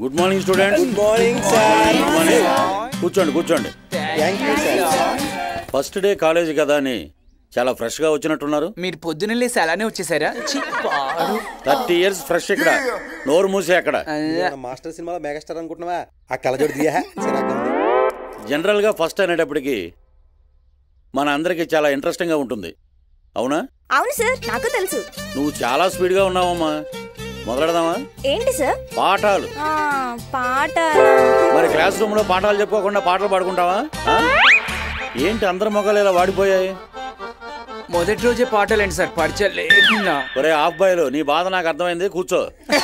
Good morning students good morning sir good morning కూర్చోండి కూర్చోండి thank you sir first day college కదా అని చాలా ఫ్రెష్ గా వచ్చినట్టున్నారు మీరు పొద్దున్న లేసి అలానే వచ్చేసారా ఛీ, పాడు. థర్టీ ఇయర్స్ ఫ్రెష్ ఇక్కడ నోరు మూసే అక్కడ మన మాస్టర్ సినిమాలో మెగాస్టార్ అనుకుంటున్నావా ఆ కళ్ళజోడు దియా చిరాకు ఉంది జనరల్ గా ఫస్ట్ అనేటప్పటికి మన అందరికి చాలా ఇంట్రెస్టింగ్ గా ఉంటుంది అవునా అవును సార్ నాకు తెలుసు నువ్వు చాలా స్పీడ్ గా ఉన్నావమ్మా మొదలెడదామా ఏంటి సార్ పాఠాలు ఆ, పాట మరి క్లాస్ రూమ్ లో పాఠాలు చెప్పుకోకుండా పాటలు పాడుకుంటావా ఆ? ఏంటి అందరి మొక్కలు ఇలా వాడిపోయాయి మొదటి రోజే పాటలేండి సార్ పరిచయం లేకుండా ఒరే ఆఫ్ బాయ్లు నీ బాధ నాకు అర్థమైంది కూర్చో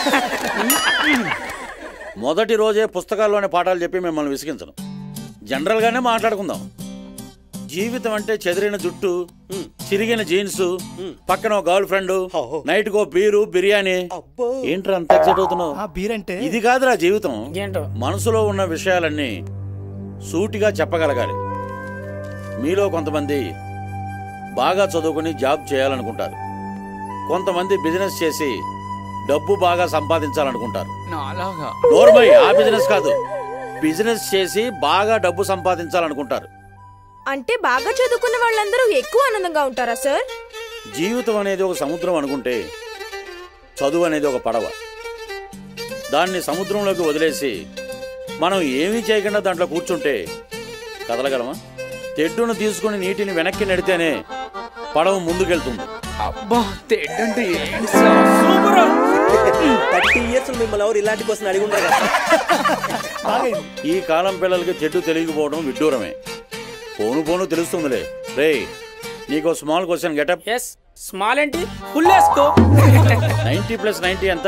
మొదటి రోజే పుస్తకాల్లోని పాఠాలు చెప్పి మిమ్మల్ని విసిగించను జనరల్ గానే మాట్లాడుకుందాం జీవితం అంటే చెదిరిన జుట్టు చిరిగిన జీన్స్ పక్కన గర్ల్ ఫ్రెండ్ ఓహో. నైట్ కో బీరు బిర్యానీ అబ్బో ఏంట్రా అంత ఎక్సైట్ అవుతున్నావు ఆ బీర్ అంటే ఇది కాదురా జీవితం మనసులో ఉన్న విషయాలన్నీ సూటిగా చెప్పగలగాలి మీలో కొంతమంది బాగా చదువుకుని జాబ్ చేయాలనుకుంటారు కొంతమంది బిజినెస్ చేసి డబ్బు బాగా సంపాదించాలనుకుంటారు నాలాగా నోర్మై ఆ బిజినెస్ కాదు బిజినెస్ చేసి బాగా డబ్బు సంపాదించాలనుకుంటారు అంటే బాగా చదువుకున్న వాళ్ళందరూ ఎక్కువ ఆనందంగా ఉంటారా సార్ జీవితం అనేది ఒక సముద్రం అనుకుంటే చదువు అనేది ఒక పడవ దాన్ని సముద్రంలోకి వదిలేసి మనం ఏమీ చేయకుండా దాంట్లో కూర్చుంటే కదలగలమా తెడ్డును తీసుకుని నీటిని వెనక్కి నెడితేనే పడవ ముందుకెళ్తుంది అబ్బా తెడ్డంటే ఏంటి సార్ సూపర్ థర్టీ ఇయర్స్ మిమ్మల్ని ఎవరు ఇలాంటి క్వశ్చన్ అడిగి ఉంటారు కదా బాగైంది ఈ కాలం పిల్లలకి తెడ్డు తెలియకపోవడం విడ్డూరమే పోను పోను తెలుస్తుందిలే రే నీకు small question getup yes small ఏంటి ఫుల్ వేసుకో నైన్టీ ప్లస్ నైన్టీ ఎంత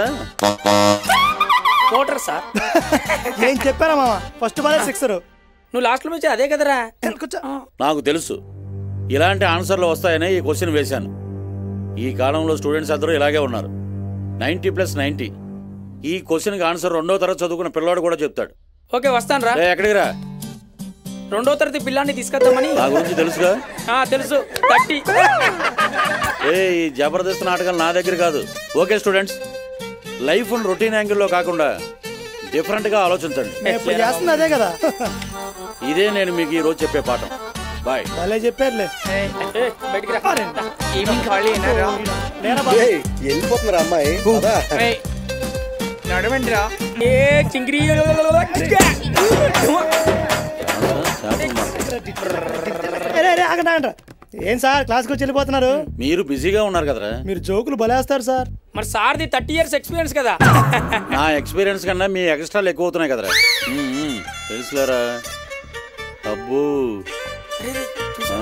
కోటర్ సార్ నేను చెప్పానా మామ ఫస్ట్ బాలే సిక్సర్ నువ్వు లాస్ట్ లో వచ్చి అదే కదరా కూర్చో నాకు తెలుసు ఇలాంటి ఆన్సర్లు వస్తాయనే ఈ క్వశ్చన్ వేశాను ఈ కాలంలో స్టూడెంట్స్ అందరూ ఇలాగే ఉన్నారు నైన్టీ ప్లస్ నైన్టీ ఈ క్వశ్చన్కి ఆన్సర్ రెండో తరగతి చదువుకున్న పిల్లాడు కూడా చెప్తాడు ఓకే వస్తాను రా రే ఎక్కడికి రా రెండో తరగతి పిల్లాన్ని తీసుకొద్దామని నా గురించి తెలుసుగా ఆ, తెలుసు థర్టీ ఏ ఈ జబర్దస్త్ నాటకాలు నా దగ్గర కాదు ఓకే స్టూడెంట్స్ లైఫ్ రొటీన్ యాంగిల్లో కాకుండా డిఫరెంట్గా ఆలోచించండి నేను ఇప్పుడు చేస్తుంది అదే కదా ఇదే నేను మీకు ఈ రోజు చెప్పే పాఠం బాయ్ భలే చెప్పారులే బయటికి రా ఈవినింగ్ ఖాళీ అయినారా నేనా బాబు ఏయ్, వెళ్ళిపోతున్నారు అమ్మాయి పదా. ఏయ్, నడవండి రా ఏ చింగిరి అరే అరే ఆగండి ఆగండి ఏం సార్ క్లాస్కి వచ్చి వెళ్ళిపోతున్నారు మీరు బిజీగా ఉన్నారు కదరా మీరు జోకులు బలేస్తారు సార్ మరి సార్ది థర్టీ ఇయర్స్ ఎక్స్పీరియన్స్ కదా నా ఎక్స్పీరియన్స్ కన్నా మీ ఎక్స్ట్రాలు ఎక్కువ అవుతున్నాయి కదరా మ్మ్, మ్మ్. తెలుసులేరా అబ్బో ఆ?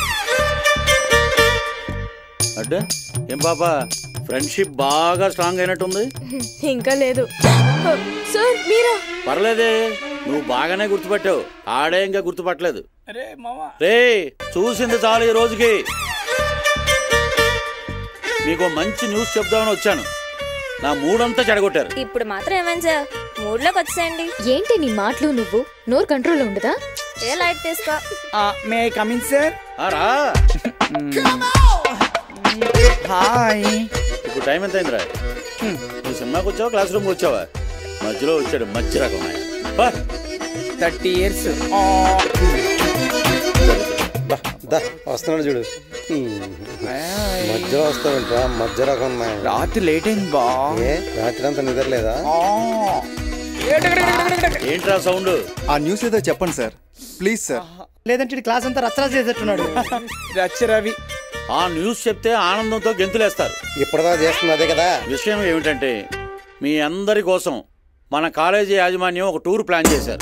అడ్డా ఏం పాప ఫ్రెండ్షిప్ బాగా స్ట్రాంగ్ అయినట్టుంది ఇంకా లేదు సార్ మీరా పర్లేదే నువ్వు బాగానే గుర్తుపట్టావు ఆడే ఇంకా గుర్తుపట్టలేదు అరే మామా రే చూసింది చాలు ఈ రోజుకి మీకు మంచి న్యూస్ చెప్దామని వచ్చాను నా మూడంతా చెడగొట్టారు ఇప్పుడు మాత్రం ఏమైంది సార్ మూడ్లోకి వచ్చేయండి ఏంటి నీ మాటలు నువ్వు నోరు కంట్రోల్లో ఉండదా ఏ లైట్ తీసుకో మే ఐ కమింగ్ సార్ ఆ, రా హాయ్ ఇప్పుడు టైం ఎంత అయిందిరా నువ్వు సినిమాకి వచ్చావా క్లాస్ రూమ్కి వచ్చావా మధ్యలో వచ్చాడు మధ్య రకం ఆయన. బా. థర్టీ ఇయర్స్ దా, దా, వస్తున్నాడు చూడు హ్మ్. మధ్యలో వస్తావేంట్రా మధ్య రకం అమ్మాయి. రాత్రి లేట్ అయింది బా ఏ రాత్రి అంతా నిద్రలేదా ఏంట్రా సౌండ్ ఆ న్యూస్ ఏదో చెప్పండి సార్ ప్లీజ్ సార్ లేదంటే ఈ క్లాస్ అంతా రచ్చరా చేసేట్టున్నాడు రచ్చ రవి ఆ న్యూస్ చెప్తే ఆనందంతో గెంతులేస్తారు ఇప్పటిదా చేస్తుంది అదే కదా విషయం ఏమిటంటే మీ అందరి కోసం మన కాలేజీ యాజమాన్యం ఒక టూర్ ప్లాన్ చేశారు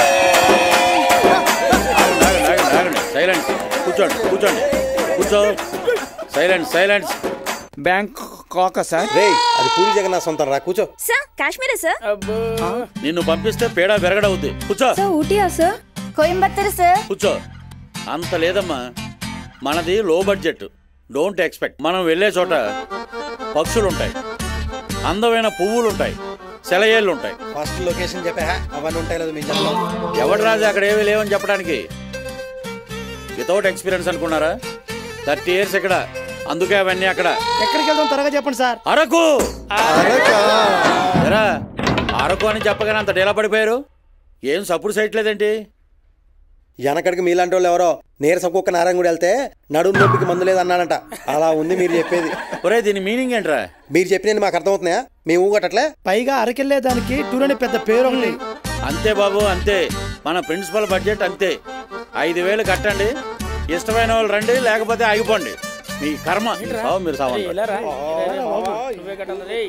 ఆగండి, ఆగండి, ఆగండి. సైలెన్స్ కూర్చోండి కూర్చోండి కూర్చో సైలెన్స్ సైలెన్స్ బ్యాంక్ కాక సార్ రే అది పూరి జగన్నాథ్ సొంతం రా కూర్చో సార్ కాశ్మీరా సార్ నిన్ను పంపిస్తే పేడ బెరగడవుద్ది కూర్చో సార్ ఊటీయా సార్ కోయంబత్తూర్ సార్ కూర్చో అంత లేదమ్మా మనది లో బడ్జెట్ డోంట్ ఎక్స్పెక్ట్ మనం వెళ్ళే చోట పక్షులుంటాయి అందమైన పువ్వులుంటాయి సెలయేళ్ళు ఉంటాయి ఫస్ట్ లొకేషన్ చెప్పా అవన్నీ ఉంటాయి లేదు మీ చెప్పడం ఎవడు రాజు అక్కడ ఏమీ లేవని చెప్పడానికి వితౌట్ ఎక్స్పీరియన్స్ అనుకున్నారా థర్టీ ఇయర్స్ ఇక్కడ అందుకే అవన్నీ అక్కడ ఎక్కడికి వెళ్దాం త్వరగా చెప్పండి సార్ అరకు ఎరా అరకు అని చెప్పగానే అంత డేలా పడిపోయారు ఏం సప్పుడు సైట్లేదేంటి వెనకడికి మీలాంటి వాళ్ళు ఎవరో నీరసం కుక్క నారాయణ గుడి వెళ్తే నడుము నొప్పికి మందు లేదన్నాడంట అలా ఉంది మీరు చెప్పేది ఒరే దీని మీనింగ్ ఏంట్రా మీరు చెప్పినది మాకు అర్థమవుతున్నాయా మేము ఊగటట్లే పైగా అరకెళ్ళే దానికి టూర్ అనే పెద్ద పేరు ఒకటి అంతే బాబు అంతే మన ప్రిన్సిపల్ బడ్జెట్ అంతే ఐదు వేలు కట్టండి ఇష్టమైన వాళ్ళు రండి లేకపోతే ఆగిపోండి మీ కర్మ సావు మీరు సావండి ఇలా రా. రే, బాబు, నువ్వే కట్టాలి రే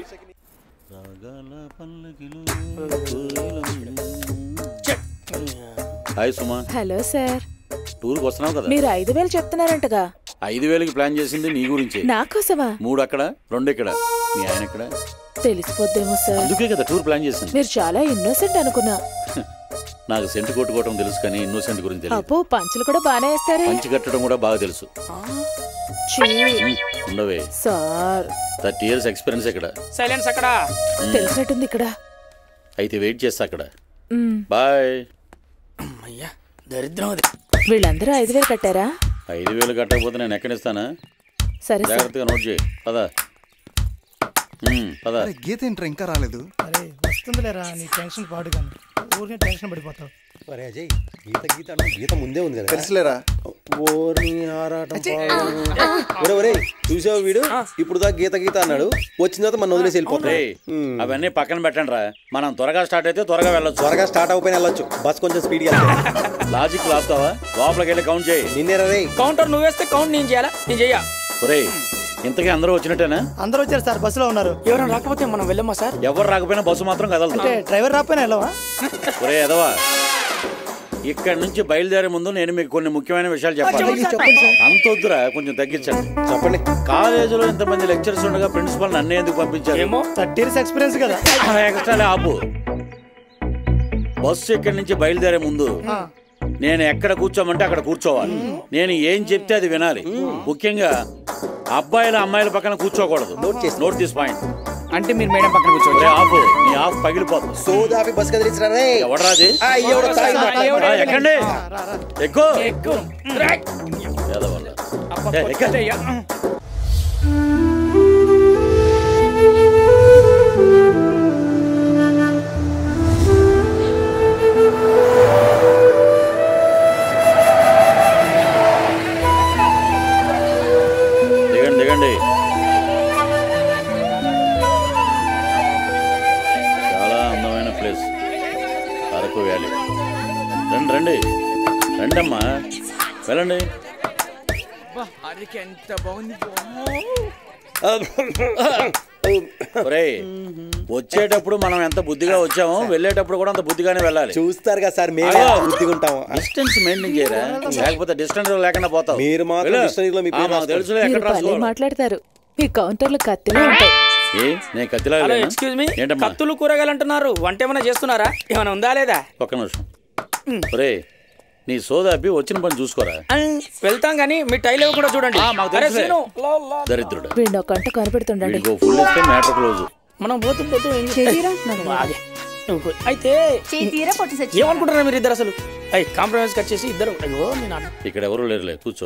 హాయ్ సుమా హలో సార్ టూర్కి వస్తున్నావు కదా మీరు ఐదు వేలు చెప్తున్నారంటగా ఐదు వేలకి ప్లాన్ చేసింది నీ గురించి నా కోసమా మూడు అక్కడ రెండు ఇక్కడ మీ ఆయన ఇక్కడ తెలిసిపోద్దేమో సార్ అందుకే కదా టూర్ ప్లాన్ చేసింది మీరు చాలా ఇన్నోసెంట్ అనుకున్నా నాకు సెంటు కొట్టుకోవటం తెలుసు కానీ ఇన్నోసెంట్ గురించి తెలియదు అబ్బో పంచులు కూడా బానే వేస్తారే పంచి కట్టడం కూడా బాగా తెలుసు ఛీ, ఉమ్, ఉండవే సార్ థర్టీ ఇయర్స్ ఎక్స్పీరియన్స్ ఇక్కడ సైలెన్స్ అక్కడ తెలిసినట్టుంది ఇక్కడ అయితే వెయిట్ చేస్తా అక్కడ మ్, బాయ్ అయ్యా దరిద్రం అది వీళ్ళందరూ ఐదు వేలు కట్టారా ఐదు వేలు కట్టకపోతే నేను ఎక్కడిస్తానా సరే సార్ జాగ్రత్తగా నోట్ చేయి పద ఉమ్, పద అరే గీత ఏంట్రా ఇంకా రాలేదు అరే వస్తుందిలేరా నీ టెన్షన్ పాడు కానీ ఊరికే టెన్షన్ పడిపోతావు ఒరే అజయ్ గీత గీత అంటే గీత ముందే ఉంది కదా తెలుసులేరా ఓర్ని ఆరాటం పాడు. ఒరే ఒరే చూసావు వీడు ఇప్పుడు దా గీత గీత అన్నాడు వచ్చిన తర్వాత మనం వదిలేసి వెళ్ళిపోతాయి రేయ్, అవన్నీ పక్కన పెట్టండి రా మనం త్వరగా స్టార్ట్ అయితే త్వరగా వెళ్ళొచ్చు త్వరగా స్టార్ట్ అయిపోయిన వెళ్ళొచ్చు బస్ కొంచెం స్పీడ్గా వెళ్తాయి లాజిక్ లాపుతావా లోపలికి వెళ్ళి కౌంట్ చేయి నిన్నే రే కౌంటర్ నువ్వు వేస్తే కౌంట్ నేను చేయాలా నేను చెయ్యా ఒరేయ్ ఇంతకీ అందరూ వచ్చినట్టేనా అందరూ వచ్చారు సార్ బస్సులో ఉన్నారు ఎవరైనా రాకపోతే మనం వెళ్ళమ్మా సార్ ఎవరు రాకపోయినా బస్సు మాత్రం కదలదు అంటే డ్రైవర్ రాకపోయినా వెళ్ళవా ఒరే ఎదవా ఇక్కడ నుంచి బయలుదేరే ముందు నేను మీకు కొన్ని ముఖ్యమైన విషయాలు చెప్పాలి అంత వద్దురా కొంచెం తగ్గించండి చెప్పండి కాలేజీలో ఇంతమంది లెక్చర్స్ ఉండగా ప్రిన్సిపల్ నన్ను ఎందుకు పంపించారు ఏమో థర్టీ ఇయర్స్ ఎక్స్పీరియన్స్ కదా ఎక్స్ట్రా ఆపు బస్సు ఇక్కడి నుంచి బయలుదేరే ముందు నేను ఎక్కడ కూర్చోమంటే అక్కడ కూర్చోవాలి నేను ఏం చెప్తే అది వినాలి ముఖ్యంగా అబ్బాయిల అమ్మాయిల పక్కన కూర్చోకూడదు నోట్ దిస్ పాయింట్ అంటే మీరు మేడం పక్కన కూర్చోండి ఆపు నీ ఆఫ్ పగిలిపోతుంది సోదాపి బస్ కదిలించరా రే ఎవడరాది ఆ, ఎవడో తాగి మాట్లాడు. ఆ, ఎక్కండి ఎక్కువ ఎక్కువ పేదవాళ్ళ. ఏ, ఎక్క. దిగండి దిగండి చాలా అందమైన ప్లేస్ అరకు వ్యాలీ రండి రండి రండి అమ్మా వెళ్ళండి అరికి ఎంత బాగుంది ఒరేయ్ వచ్చేటప్పుడు మనం ఎంత బుద్ధిగా వచ్చామో వెళ్ళేటప్పుడు కూడా అంత బుద్ధిగానే వెళ్ళాలి చూస్తారు కదా సార్ మేము అయ్యో. బుద్ధిగా ఉంటాము డిస్టెన్స్ మెయింటైన్ చేయరా లేకపోతే డిస్టెన్స్ లేకుండా పోతావు మీరు మాత్రం వెళ్ళు. dictionary లో మీ పేరు ఆ, మాకు రాసుకోండి. తెలుసులే మీరు ఎక్కడ భలే రాసుకోవాలి మాట్లాడతారు మీ కౌంటర్లు కత్తిలో ఉంటాయి ఏ నేను కత్తిలా హలో లేనా? ఎక్స్క్యూజ్ మీ ఏంటమ్మా కత్తులు కూరగాయలు అంటున్నారు వంట ఏమైనా చేస్తున్నారా ఏమైనా ఉందా లేదా ఒక్క నిమిషం ఒరే నీ సోదాపి వచ్చిన పని చూసుకోరా అన్, వెళ్తాం కానీ మీ టైల్ కూడా చూడండి ఆ, మాకు అరే తెలుసులే. సీను, లో, లో. దరిద్రుడు వీడిని ఒక గంట కనిపెడుతుండండి వీడికి ఫుల్ ఇస్తే మ్యాటర్ క్లోజ్ మనం పోతూ పోతూ ఏం ఆగే. నువ్వు పో. అయితే ఏమనుకుంటున్నారు మీరు ఇద్దరు అసలు అయ్యి కాంప్రమైజ్ కట్ చేసి ఇద్దరు అయ్యో నేను అన్న- ఇక్కడ ఎవరు లేరులే కూర్చో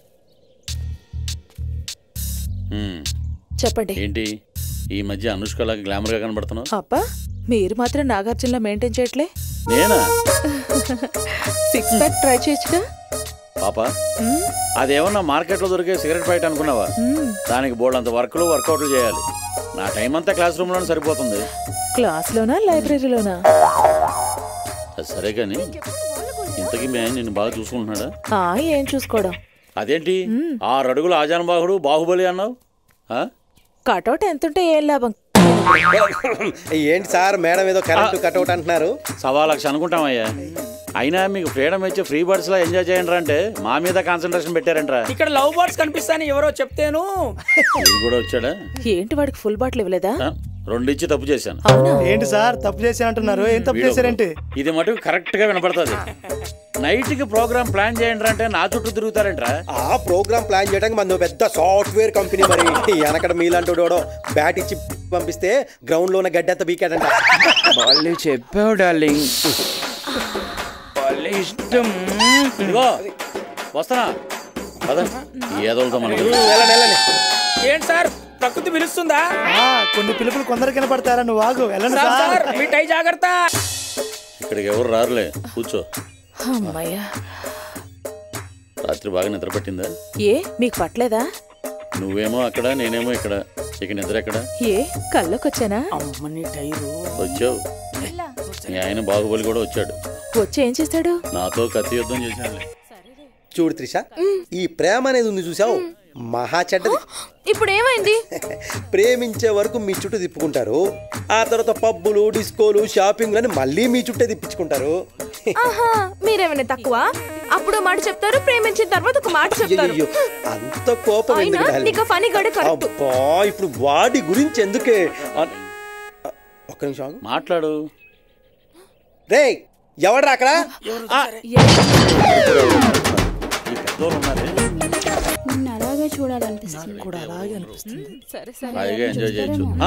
హ్మ్, చెప్పండి ఏంటి ఈ మధ్య అనుష్కలాగా గ్లామర్ గా కనబడుతున్నావు అబ్బా మీరు మాత్రం నాగార్జునలా మెయింటైన్ చేయట్లే నేనా సిక్స్ ప్యాక్ ట్రై చేయొచ్చుగా పాప అదేమన్నా మార్కెట్లో దొరికే సిగరెట్ ప్యాకెట్ అనుకున్నావా దానికి బోర్డు అంత వర్క్లు వర్కౌట్లు చేయాలి నా టైం అంతా క్లాస్ రూమ్ లోనే సరిపోతుంది క్లాస్లోనా లైబ్రరీలోనా అది సరే కానీ ఇంతకీ మే నిన్ను బాగా చూసుకుంటున్నాడా ఆ ఏం చూసుకోవడం అదేంటి ఆరు అడుగులు ఆజానుబాహుడు బాహుబలి అన్నావు ఆ? కటౌట్ ఎంతుంటే ఏం లాభం ఏంటి సార్ మేడం ఏదో కరెంట్ కట్అవుట్ అంటున్నారు సవా లక్ష అనుకుంటామయ్యా అయినా మీకు ఫ్రీడమ్ ఇచ్చి ఫ్రీ బర్డ్స్ లా ఎంజాయ్ చేయండి అంటే మా మీద కాన్సన్ట్రేషన్ పెట్టారంట్రా ఇక్కడ లవ్ బర్డ్స్ కనిపిస్తాయని ఎవరో చెప్తేను ఇది కూడా వచ్చాడా ఏంటి వాడికి ఫుల్ బాటిల్ ఇవ్వలేదా ఆ? రెండు ఇచ్చి తప్పు చేశాను అవునా ఏంటి సార్ తప్పు చేసి అంటున్నారు ఏం తప్పు చేశారేంటి ఇది మటుకు కరెక్ట్ గా వినపడుతుంది నైట్ కి ప్రోగ్రామ్ ప్లాన్ చేయండి అంటే నా చుట్టూ తిరుగుతారంట్రా ఆ ప్రోగ్రామ్ ప్లాన్ చేయడానికి మన పెద్ద సాఫ్ట్వేర్ కంపెనీ మరి వెనకడ మీలాంటి వాడు బ్యాట్ ఇచ్చి పంపిస్తే గ్రౌండ్ లో ఉన్న గడ్డంతా బీకాడంట వాళ్ళు చెప్పావు డార్లింగ్ వాళ్ళ ఇష్టం ఇదిగో వస్తానా పద ఏదోలతో మనకి వెళ్ళండి వెళ్ళండి ఏంటి సార్ ప్రకృతి పిలుస్తుందా ఆ, కొన్ని పిలుపులు కొందరు కనపడతారా నువ్వు ఆగు వెళ్ళండి సార్ సార్ సార్ మీ టై జాగ్రత్త ఇక్కడికి ఎవరు రారులే కూర్చో అమ్మయ్యా రాత్రి బాగా నిద్ర పట్టిందా ఏ మీకు పట్టలేదా నువ్వేమో అక్కడ నేనేమో ఇక్కడ ఇక నిద్ర ఎక్కడ ఏ కళ్ళకొచ్చానా అమ్మని టైరు వచ్చావు మీ ఆయన బాహుబలి కూడా వచ్చాడు వచ్చి ఏం చేస్తాడు నాతో కత్తి యుద్ధం చేశాడు చూడు త్రిష ఈ ప్రేమ అనేది ఉంది చూసావు మహా చెడ్డది ఇప్పుడు ఏమైంది ప్రేమించే వరకు మీ చుట్టూ తిప్పుకుంటారు ఆ తర్వాత పబ్బులు డిస్కోలు షాపింగ్ అని మళ్ళీ మీ చుట్టే తిప్పించుకుంటారు ఆహా మీరేమైనా తక్కువ అప్పుడు మాట చెప్తారు ప్రేమించిన తర్వాత ఒక మాట చెప్తారు అయ్యయ్యో, అంత కోపం అయినా ఎందుకు డార్లింగ్? నీకు ఫనీ గడు కరెక్ట్ అబ్బా ఇప్పుడు వాడి గురించి ఎందుకే అన్- ఒక్క నిమిషం ఆగు. మాట్లాడు రే ఎవడ్రా అక్కడ ఆ, ఈ పెద్దోళ్ళు ఉన్నారే నిన్ను అలాగే చూడాలనిపిస్తుంది కూడా అలాగే అనిపిస్తుంది హాయిగా ఎంజాయ్ చేయొచ్చు ఆ?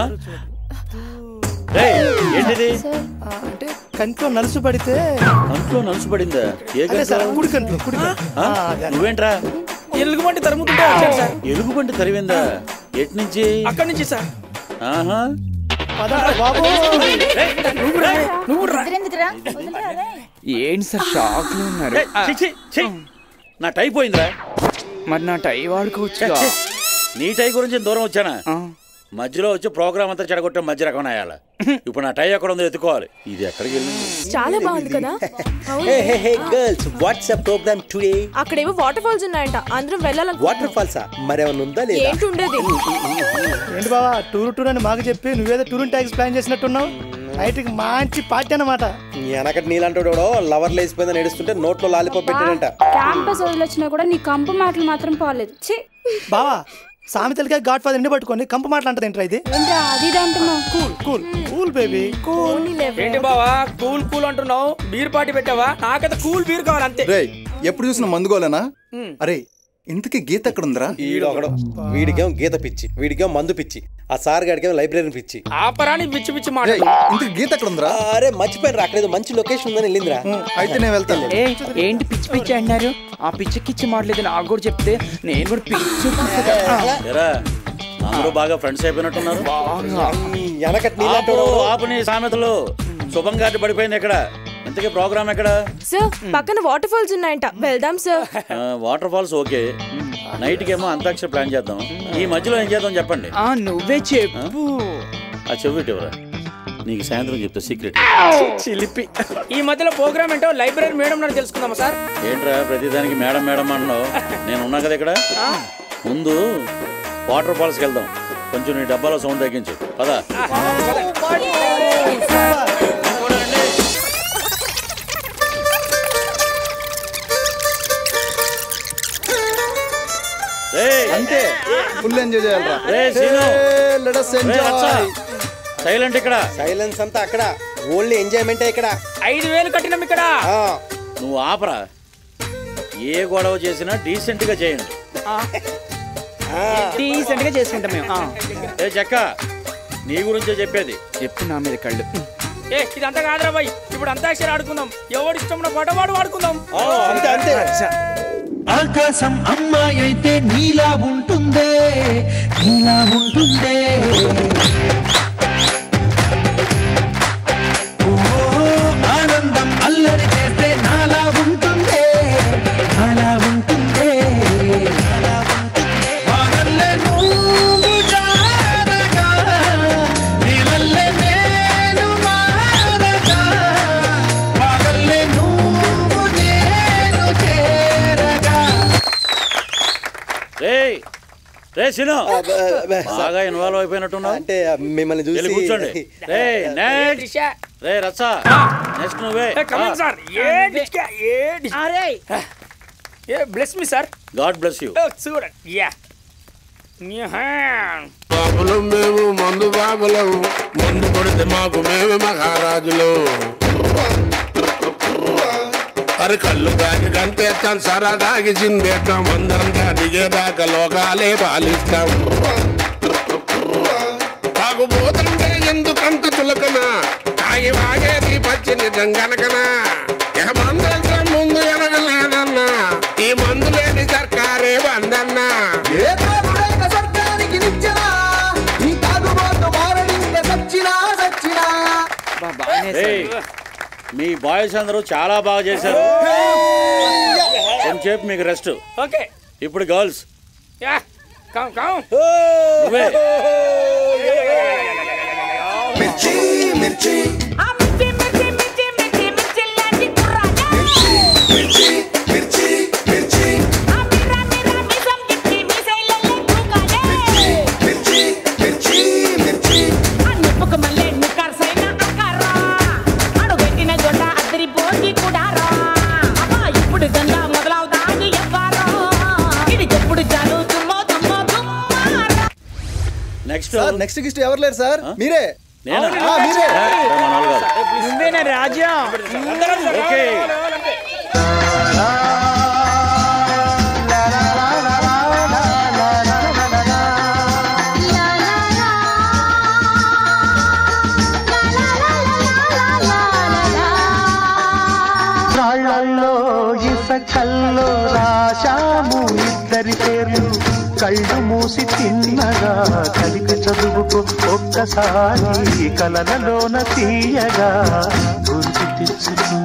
రేయ్, ఏంటిది ఆ, అంటే కంట్లో నలుసు పడితే కంట్లో నలుసు పడిందా ఏ అదే సార్ గంట కుడి కంట్లో కుడి కంట్లో. ఆ, అదే. నువ్వేంట్రా ఎలుగుబంటి తరుముతుంటే వచ్చాడు సార్ ఎలుగుబంటి తరివిందా ఎటు నుంచి అక్కడి నుంచి సార్ ఆహా పదండ్రా బాబు నువ్వు రా నువ్వు రా ఏంటి సార్ షాక్ లో ఉన్నారు ఏయ్, ఛీ, ఛీ, ఛీ. నా టై పోయిందిరా మరి నా టై వాడుకోవచ్చు ఛీ. నీ టై గురించి దూరం వచ్చానా మధ్యలో వచ్చి ప్రోగ్రామ్ అంతా చెడగొట్టే మధ్య రకం అయ్యాల ఇప్పుడు నా టై ఎక్కడ ఉందో ఎత్తుకోవాలి ఇది ఎక్కడికి వెళ్ళింది చాలా బాగుంది కదా అవును. Hey hey hey girls WhatsApp program today అక్కడేవో వాటర్ ఫాల్స్ ఉన్నాయంట అందరం వెళ్ళాలను వాటర్ ఫాల్సా మరేమన్నా ఉందా లేదా ఏంటి ఉండేది ఏంటి బావా టూర్ టూర్ అని మాకు చెప్పి నువ్వేదో టూర్ ట్యాక్స్ ప్లాన్ చేసినట్టున్నావు నైట్కి మంచి పార్టీ అన్నమాట వెనకటి నీలంటాడు లవర్ లేసిపోయిందని ఏడుస్తుంటే నోట్లో లాలిపాప్ పెట్టాడంట క్యాంపస్ వదిలొచ్చినా కూడా నీ కంపు మాటలు మాత్రం పోలేదు ఛీ బావా సామెతలకే గాడ్ ఫాదర్ ఎండి పట్టుకొని కంప మాట్లాడుతుంది ఏంట్రా ఇది ఏంట్రా అది ఇది అంటున్నావు cool cool cool baby cool ఏంటి బావా కూల్ కూల్ అంటున్నావు బీర్ పార్టీ పెట్టావా నాకైతే కూల్ బీర్ కావాలి అంతే రే ఎప్పుడు చూసిన మందుగోలేనా అరే ఇంతకీ గీత ఎక్కడుందిరా వీడొకడు వీడికేం గీత పిచ్చి వీడికేం మందు పిచ్చి ఆ సార్ గాడికేం లైబ్రరీ పిచ్చి ఆపరాని పిచ్చి పిచ్చి మాట రేయ్, ఇంతకీ గీత ఎక్కడుందిరా అరే మర్చిపోయారు అక్కడ ఏదో మంచి లొకేషన్ ఉందని వెళ్ళిందిరా అయితే నేను వెళ్తాను ఏ ఏంటి పిచ్చి పిచ్చి అన్నారు ఆ పిచ్చికిచ్చి మాటలేదు నాకు కూడా చెప్తే నేను కూడా పిచ్చి ఎరా అందరూ బాగా ఫ్రెండ్స్ అయిపోయినట్టున్నారు వెనకటి ఆపు, నీలంటాడు ఆపు నీ సామెతలు శుభం గారి పడిపోయింది ఎక్కడ ఇంతకీ ప్రోగ్రామ్ ఎక్కడ సార్ పక్కన వాటర్ ఫాల్స్ ఉన్నాయంట వెళ్దాం సార్ ఆ, వాటర్ ఫాల్స్ ఓకే నైట్ ఏమో అంతాక్షరి ప్లాన్ చేద్దాం ఈ మధ్యలో ఏం చేద్దాం చెప్పండి ఆ నువ్వే చెప్పు ఆ చెవిటి ఎవరా నీకు సాయంత్రం చెప్తా సీక్రెట్ చిలిపి ఈ మధ్యలో ప్రోగ్రామ్ ఏంటో లైబ్రరీ మేడం నాకు తెలుసుకుందామా సార్ ఏంట్రా ప్రతిదానికి మేడం మేడం అంటున్నావు నేను ఉన్నా కదా ఇక్కడ ముందు వాటర్ ఫాల్స్కి వెళ్దాం కొంచెం నీ డబ్బాలో సౌండ్ తగ్గించు పదా రేయ్, అంతే ఫుల్ ఎంజాయ్ చేయాలరా రే సీను లెట్ us రే enjoy. రచ్చ సైలెంట్ ఇక్కడ సైలెన్స్ అంతా అక్కడ ఓన్లీ ఎంజాయ్మెంటే ఇక్కడ ఐదు వేలు కట్టినాం ఇక్కడ ఆ, నువ్వు ఆపరా ఏ గొడవ చేసినా డీసెంట్ గా చేయండి డీసెంట్ గా చేసుకుంటాం మేము ఆ, ఏ చెక్క నీ గురించే చెప్పేది చెప్పు నా మీద కళ్ళు ఏ ఇదంతా కాదురా బాయ్ ఇప్పుడు అంతాక్షరి ఆడుకుందాం ఎవడు ఇష్టం ఉన్న పాట వాడు ఆడుకుందాం ఆ, అంతే అంతే ఆకాశం అమ్మాయి అయితే నీలా ఉంటుందే నీలా ఉంటుందే ఓ, ఆనందం అల్లరి చేస్తే నాలా ఉంటుందే నాలా ఉంటుందే వానల్లే నువ్వు జారగా, నీవల్లే నేను మారగా, వానల్లే నువ్వు నేను చేరగా రే రే సీను ఆ, బ- బ- బాగా ఇన్వాల్వ్ అయిపోయినట్టున్నావు అంటే ఆ, మిమ్మల్ని వెళ్ళి కూర్చోండి చూసి రే నెక్స్ట్ రే రచ్చ నెక్స్ట్ నువ్వే కమింగ్ సార్ ఏ డిస్కా ఏ డిస్- అరే ఏ bless me sir God bless you చూడండి యా బాబులం మేము మందు బాబులం మందు కొడితే మాకు మేమే మహారాజులు అరే కళ్ళు తాగి కంటేస్తాం సరా తాగి చిందేస్తాం అందరం దిగేదాకా లోకాలే పాలిస్తాం తాగుబోతుంటే ఎందుకంత చులకన తాగి వాగేది పచ్చి నిజం గనకనా ఇక మందులతో ముందు ఎనగలేదన్నా ఈ మందు లేని సర్కారే బందన్నా ఏ దేవుడైన స్వర్గానికి నిచ్చెన ఏయ్, మీ బాయ్స్ అందరూ చాలా బాగా చేశారు కొంచెంసేపు మీకు రెస్ట్ ఓకే ఇప్పుడు గర్ల్స్ యా కమ్ కమ్ నువ్వే ఇప్పుడు గంగా మొదలవుతాది ఎవ్వరో ఇది ఎప్పుడు చాలు తుమ్మో తుమ్మో తుమ్మారా నెక్స్ట్ సార్ నెక్స్ట్ గిస్ట్ ఎవరు లేరు సార్ మీరే నేనా? ఆ, మీరే ఏ, మన వాళ్ళు కాదు. నువ్వేనా రాజా ఓకే రాళ్ళల్లో ఇసకల్లో రాశాము ఇద్దరి పేర్లు కళ్ళు మూసి తిన్నగా కలిపి చదువుకు ఒక్కసారి కలలలోన తీయగా గుర్తు తెచ్చుకు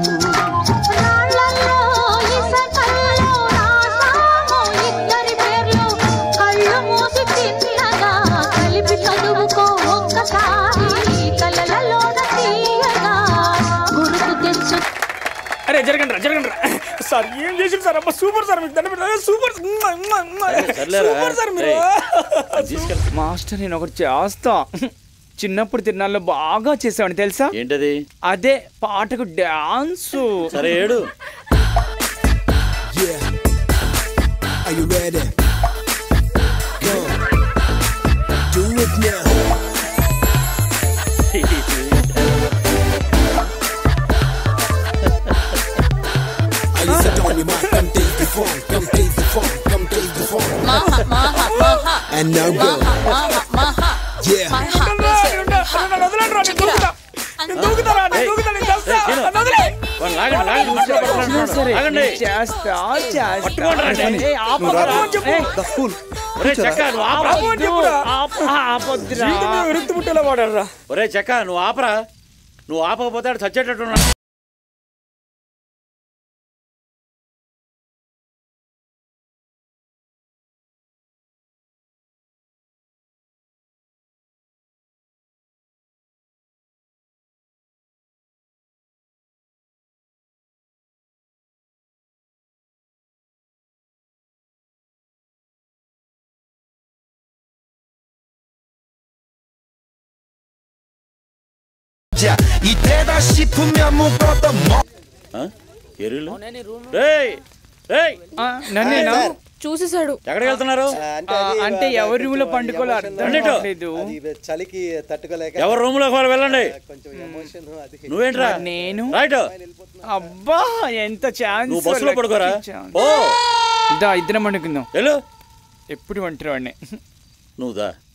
అరే జరగండి రా జరగండి రా సార్ ఏం చేసిండు సార్ అబ్బా సూపర్ సార్ మీకు దండ పెడతా సూపర్ సర్లేరా. సూపర్ సార్ మీరు తీసుకెళ్ళి మాస్టర్ నేను ఒకటి చేస్తా చిన్నప్పుడు తిరునాళ్ళలో బాగా చేసావని తెలుసా ఏంటది అదే పాటకు డాన్స్ సరే ఏడు Are you ready? Come on. Do it now. Are you set on your mark? Come take the phone. Come take the phone. Come take the phone. And now go. Yeah. వాడు లాగండి, లాగండి, కూర్చోబెట్టండి. సరే లాగండి. చేస్తా చేస్తా పట్టుకోండి రండి. ఏయ్, ఆపరా. ఏయ్, ఒరే చెక్క నువ్వు ఆపరా ఆపు, ఆపొద్దురా. విరుక్తి పుట్టేలా వాడారా ఒరే చెక్క నువ్వు ఆపరా నువ్వు ఆపకపోతే ఆడు చచ్చేటట్టున్నాడు 이때다 싶으면 묶었던 뭐 ఎరువులు రేయ్ రేయ్ ఆ, నన్నేనా చూసేశాడు ఎక్కడికి వెళ్తున్నారు ఆ, అంటే ఎవరి రూమ్ లో పండుకోవాలో అర్థం రండి ఇటు. కావట్లేదు అది చలికి తట్టుకోలేక ఎవరు రూమ్ లోకి వాళ్ళు వెళ్ళండి కొంచెం ఎమోషన్ అది నువ్వేంట్రా నేను రైట్ అబ్బా ఎంత ఛాన్స్ నువ్వు బస్సులో పడుకోరా ఓ దా ఇద్దరం పండుకుందాం వెళ్ళు ఎప్పుడు ఒంటరి వాడిని నువ్వు దా